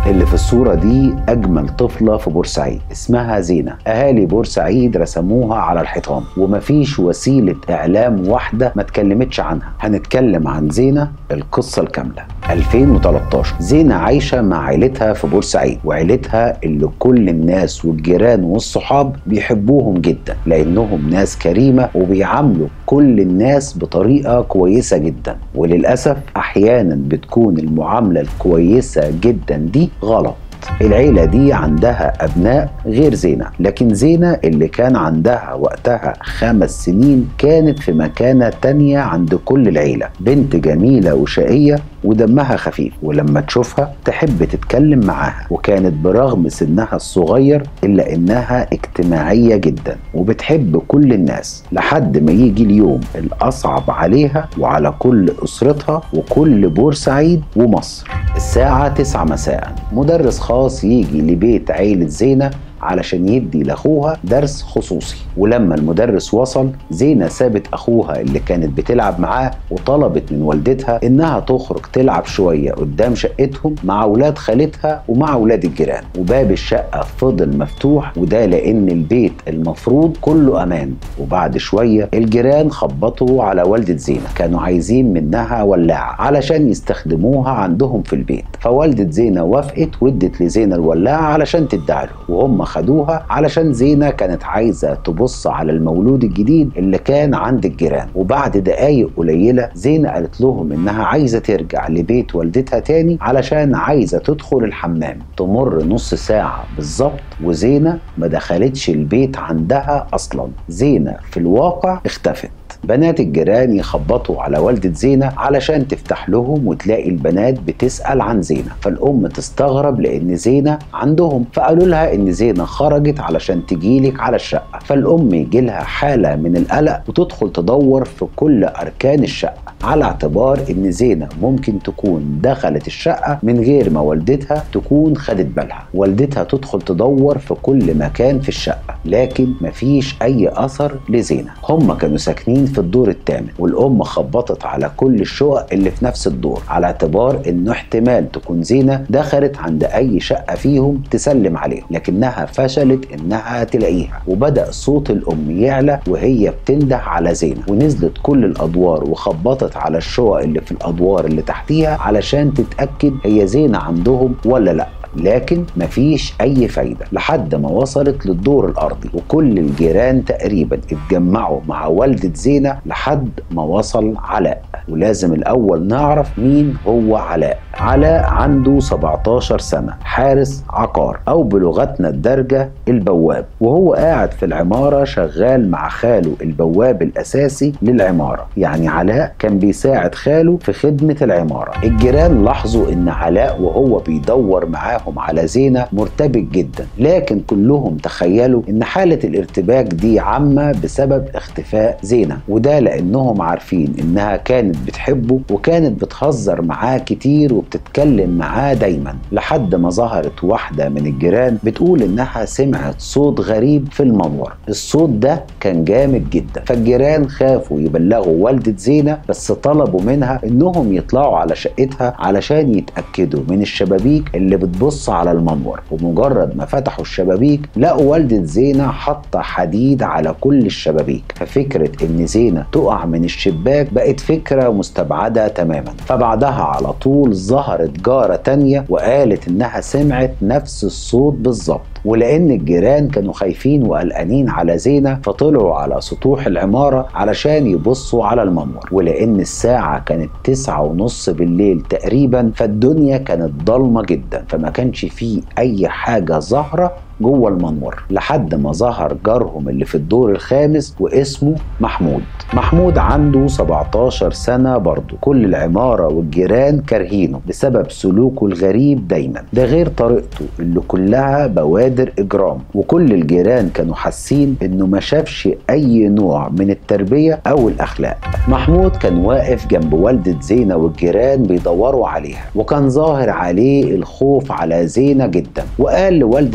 اللي في الصورة دي أجمل طفلة في بورسعيد اسمها زينة أهالي بورسعيد رسموها على الحيطان ومفيش وسيلة إعلام واحدة ما اتكلمتش عنها هنتكلم عن زينة القصة الكاملة 2013 زينة عايشة مع عيلتها في بورسعيد وعيلتها اللي كل الناس والجيران والصحاب بيحبوهم جدا لأنهم ناس كريمة وبيعاملوا كل الناس بطريقة كويسة جدا وللأسف أحيانا بتكون المعاملة الكويسة جدا دي غلط العيلة دي عندها أبناء غير زينة لكن زينة اللي كان عندها وقتها خمس سنين كانت في مكانة تانية عند كل العيلة بنت جميلة وشقية ودمها خفيف ولما تشوفها تحب تتكلم معاها وكانت برغم سنها الصغير إلا إنها اجتماعية جدا وبتحب كل الناس لحد ما يجي اليوم الأصعب عليها وعلى كل أسرتها وكل بورسعيد ومصر الساعة 9 مساء مدرس خاص يجي لبيت عيلة زينة علشان يدي لاخوها درس خصوصي ولما المدرس وصل زينة سابت اخوها اللي كانت بتلعب معاه وطلبت من والدتها انها تخرج تلعب شوية قدام شقتهم مع اولاد خالتها ومع اولاد الجيران وباب الشقة فضل مفتوح وده لان البيت المفروض كله امان وبعد شوية الجيران خبطوا على والدة زينة كانوا عايزين منها ولاعة علشان يستخدموها عندهم في البيت فوالدة زينة وافقت وادت لزينة الولاعة علشان تدعي له وهم خدوها علشان زينة كانت عايزة تبص على المولود الجديد اللي كان عند الجيران وبعد دقايق قليلة زينة قالت لهم انها عايزة ترجع لبيت والدتها تاني علشان عايزة تدخل الحمام تمر نص ساعة بالظبط وزينة ما دخلتش البيت عندها اصلا زينة في الواقع اختفت بنات الجيران يخبطوا على والدة زينة علشان تفتح لهم وتلاقي البنات بتسأل عن زينة فالأم تستغرب لأن زينة عندهم فقالوا لها إن زينة خرجت علشان تجيلك على الشقة فالأم يجيلها حالة من القلق وتدخل تدور في كل أركان الشقة على اعتبار إن زينة ممكن تكون دخلت الشقة من غير ما والدتها تكون خدت بالها والدتها تدخل تدور في كل مكان في الشقة لكن مفيش أي أثر لزينة هم كانوا ساكنين في الدور الثامن والأم خبطت على كل الشقق اللي في نفس الدور على اعتبار إنه احتمال تكون زينة دخلت عند أي شقة فيهم تسلم عليهم لكنها فشلت إنها تلاقيها وبدأ صوت الأم يعلى وهي بتنده على زينة ونزلت كل الأدوار وخبطت على الشقق اللي في الأدوار اللي تحتيها علشان تتأكد هي زينة عندهم ولا لأ لكن مفيش اي فايده لحد ما وصلت للدور الارضي وكل الجيران تقريبا اتجمعوا مع والده زينه لحد ما وصل علاء ولازم الاول نعرف مين هو علاء علاء عنده 17 سنه حارس عقار او بلغتنا الدارجه البواب وهو قاعد في العماره شغال مع خاله البواب الاساسي للعماره يعني علاء كان بيساعد خاله في خدمه العماره الجيران لاحظوا ان علاء وهو بيدور معاه معاهم على زينة مرتبك جدا لكن كلهم تخيلوا ان حالة الارتباك دي عامة بسبب اختفاء زينة وده لانهم عارفين انها كانت بتحبه وكانت بتهزر معاه كتير وبتتكلم معاه دايما لحد ما ظهرت واحدة من الجيران بتقول انها سمعت صوت غريب في المنور الصوت ده كان جامد جدا فالجيران خافوا يبلغوا والدة زينة بس طلبوا منها انهم يطلعوا على شقتها علشان يتأكدوا من الشبابيك اللي بتبص بص على المنور ومجرد ما فتحوا الشبابيك لقوا والدة زينة حاطة حديد على كل الشبابيك ففكرة ان زينة تقع من الشباك بقت فكرة مستبعدة تماما فبعدها على طول ظهرت جارة تانية وقالت انها سمعت نفس الصوت بالظبط ولان الجيران كانوا خايفين وقلقانين على زينه فطلعوا على سطوح العماره علشان يبصوا على المنور ولان الساعه كانت تسعة ونص بالليل تقريبا فالدنيا كانت ضلمه جدا فما كانش فيه اي حاجه ظاهره جوه المنور لحد ما ظهر جارهم اللي في الدور الخامس واسمه محمود محمود عنده 17 سنة برضه كل العمارة والجيران كارهينه بسبب سلوكه الغريب دايما ده غير طريقته اللي كلها بوادر إجرام وكل الجيران كانوا حاسين إنه ما شافش أي نوع من التربية أو الأخلاق محمود كان واقف جنب والدة زينة والجيران بيدوروا عليها وكان ظاهر عليه الخوف على زينة جدا وقال لوالدة زينة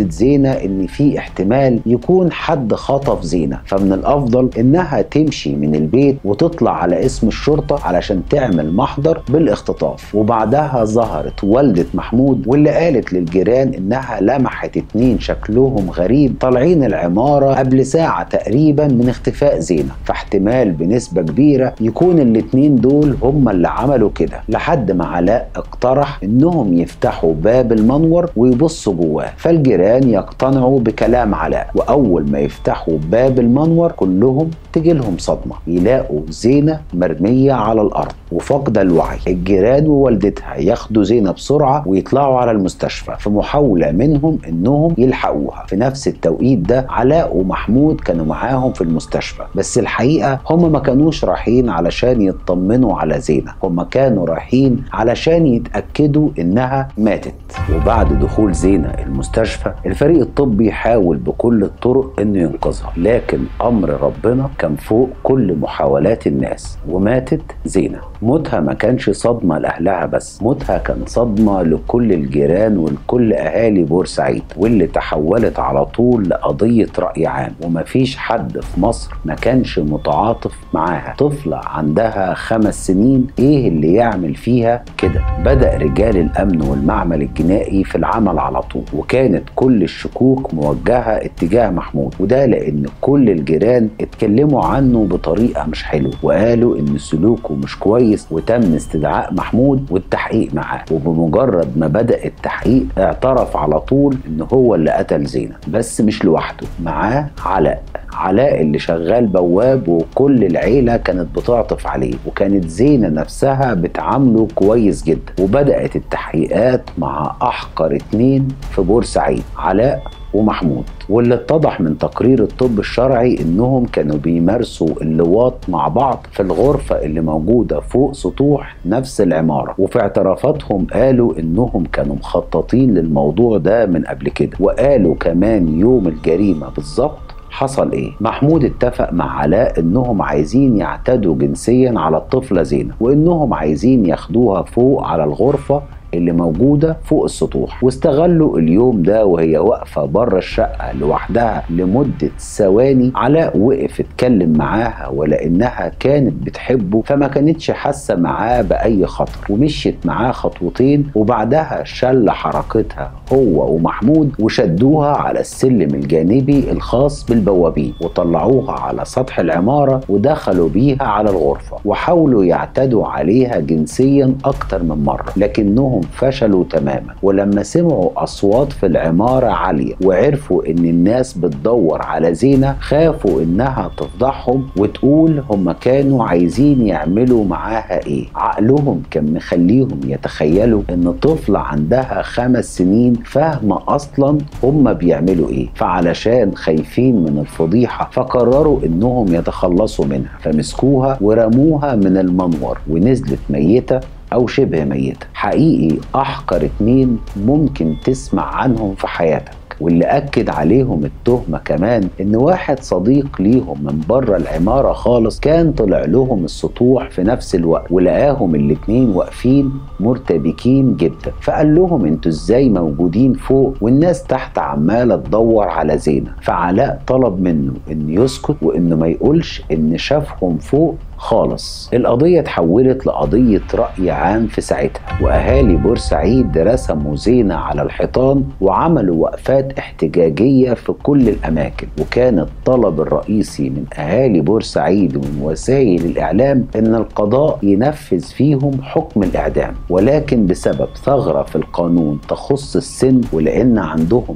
زينة ان في احتمال يكون حد خطف زينة فمن الافضل انها تمشي من البيت وتطلع على اسم الشرطة علشان تعمل محضر بالاختطاف وبعدها ظهرت والدة محمود واللي قالت للجيران انها لمحت اتنين شكلهم غريب طالعين العمارة قبل ساعة تقريبا من اختفاء زينة فاحتمال بنسبة كبيرة يكون الاتنين دول هم اللي عملوا كده لحد ما علاء اقترح انهم يفتحوا باب المنور ويبصوا جواه فالجيران يقتنعوا بكلام علاء واول ما يفتحوا باب المنور كلهم تجي لهم صدمه يلاقوا زينه مرميه على الارض وفاقده الوعي الجيران ووالدتها ياخدوا زينه بسرعه ويطلعوا على المستشفى في محاوله منهم انهم يلحقوها في نفس التوقيت ده علاء ومحمود كانوا معاهم في المستشفى بس الحقيقه هم ما كانوش رايحين علشان يطمنوا على زينه هم كانوا رايحين علشان يتاكدوا انها ماتت وبعد دخول زينه المستشفى الفريق الطبي حاول بكل الطرق انه ينقذها لكن امر ربنا كان فوق كل محاولات الناس وماتت زينه موتها ما كانش صدمه لاهلها بس موتها كان صدمه لكل الجيران ولكل اهالي بورسعيد واللي تحولت على طول لقضيه راي عام ومفيش حد في مصر ما كانش متعاطف معاها طفله عندها خمس سنين ايه اللي يعمل فيها كده بدا رجال الامن والمعمل الجنائي في العمل على طول وكانت كل الشكوك موجهه اتجاه محمود وده لان كل الجيران اتكلموا عنه بطريقه مش حلوه وقالوا ان سلوكه مش كويس وتم استدعاء محمود والتحقيق معاه وبمجرد ما بدا التحقيق اعترف على طول ان هو اللي قتل زينب بس مش لوحده معاه علاء علاء اللي شغال بواب وكل العيلة كانت بتعطف عليه وكانت زينة نفسها بتعامله كويس جدا وبدأت التحقيقات مع أحقر اتنين في بورسعيد علاء ومحمود واللي اتضح من تقرير الطب الشرعي انهم كانوا بيمارسوا اللواط مع بعض في الغرفه اللي موجوده فوق سطوح نفس العماره وفي اعترافاتهم قالوا انهم كانوا مخططين للموضوع ده من قبل كده وقالوا كمان يوم الجريمه بالظبط حصل ايه؟ محمود اتفق مع علاء انهم عايزين يعتدوا جنسيا على الطفله زينب وانهم عايزين ياخدوها فوق على الغرفه اللي موجودة فوق السطوح واستغلوا اليوم ده وهي واقفة بره الشقة لوحدها لمدة ثواني علاء وقف اتكلم معاها ولأنها كانت بتحبه فما كانتش حاسة معاه بأي خطر ومشيت معاه خطوتين وبعدها شل حركتها هو ومحمود وشدوها على السلم الجانبي الخاص بالبوابين وطلعوها على سطح العمارة ودخلوا بيها على الغرفة وحاولوا يعتدوا عليها جنسيا أكتر من مرة لكنهم فشلوا تماما ولما سمعوا أصوات في العمارة عالية وعرفوا إن الناس بتدور على زينة خافوا إنها تفضحهم وتقول هم كانوا عايزين يعملوا معاها إيه عقلهم كان مخليهم يتخيلوا إن طفلة عندها خمس سنين فاهمة أصلا هم بيعملوا إيه فعلشان خايفين من الفضيحة فقرروا إنهم يتخلصوا منها فمسكوها ورموها من المنور ونزلت ميتة أو شبه ميتة حقيقي أحقر اتنين ممكن تسمع عنهم في حياتك واللي أكد عليهم التهمة كمان إن واحد صديق ليهم من بره العمارة خالص كان طلع لهم السطوح في نفس الوقت ولقاهم الاتنين واقفين مرتبكين جدا فقال لهم انتوا ازاي موجودين فوق والناس تحت عمالة تدور على زينة فعلاء طلب منه إنه يسكت وإنه ما يقولش إن شافهم فوق خالص القضية اتحولت لقضية رأي عام في ساعتها وأهالي بورسعيد رسموا زينة على الحيطان وعملوا وقفات احتجاجية في كل الأماكن وكان الطلب الرئيسي من أهالي بورسعيد ومن وسائل الإعلام إن القضاء ينفذ فيهم حكم الإعدام ولكن بسبب ثغرة في القانون تخص السن ولأن عندهم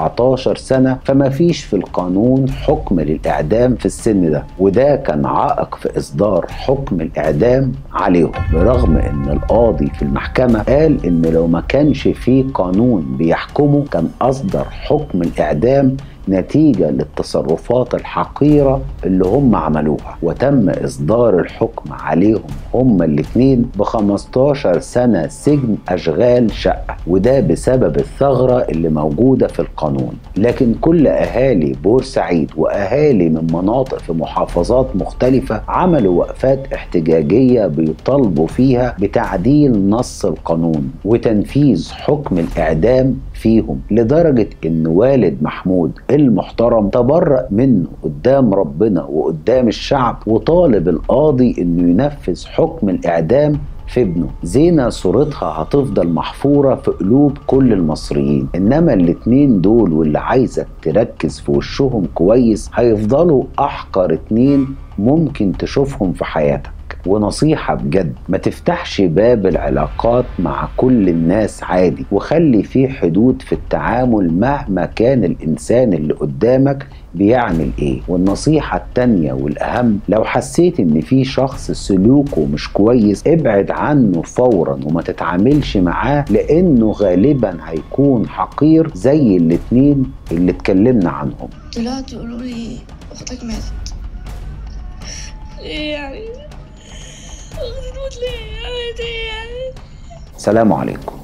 17 سنة فما فيش في القانون حكم للإعدام في السن ده وده كان عائق في إصدار قرار حكم الإعدام عليهم برغم إن القاضي في المحكمة قال إن لو ما كانش في قانون بيحكمه كان أصدر حكم الإعدام نتيجة للتصرفات الحقيرة اللي هم عملوها وتم إصدار الحكم عليهم هم الاتنين ب 15 سنة سجن أشغال شقة وده بسبب الثغرة اللي موجودة في القانون لكن كل أهالي بورسعيد وأهالي من مناطق في محافظات مختلفة عملوا وقفات احتجاجية بيطالبوا فيها بتعديل نص القانون وتنفيذ حكم الإعدام فيهم لدرجة ان والد محمود المحترم تبرأ منه قدام ربنا وقدام الشعب وطالب القاضي انه ينفذ حكم الاعدام في ابنه زينة صورتها هتفضل محفورة في قلوب كل المصريين إنما الاتنين دول واللي عايزك تركز في وشهم كويس هيفضلوا أحقر اتنين ممكن تشوفهم في حياتك ونصيحة بجد ما تفتحش باب العلاقات مع كل الناس عادي وخلي في حدود في التعامل مهما كان الإنسان اللي قدامك بيعمل ايه والنصيحة التانية والأهم لو حسيت ان في شخص سلوكه مش كويس ابعد عنه فورا وما تتعاملش معاه لانه غالبا هيكون حقير زي الاتنين اللي اتكلمنا عنهم طلعت يقولوا لي اختك ماتت ليه يعني اختي تموت ليه عملت ايه يعني سلام عليكم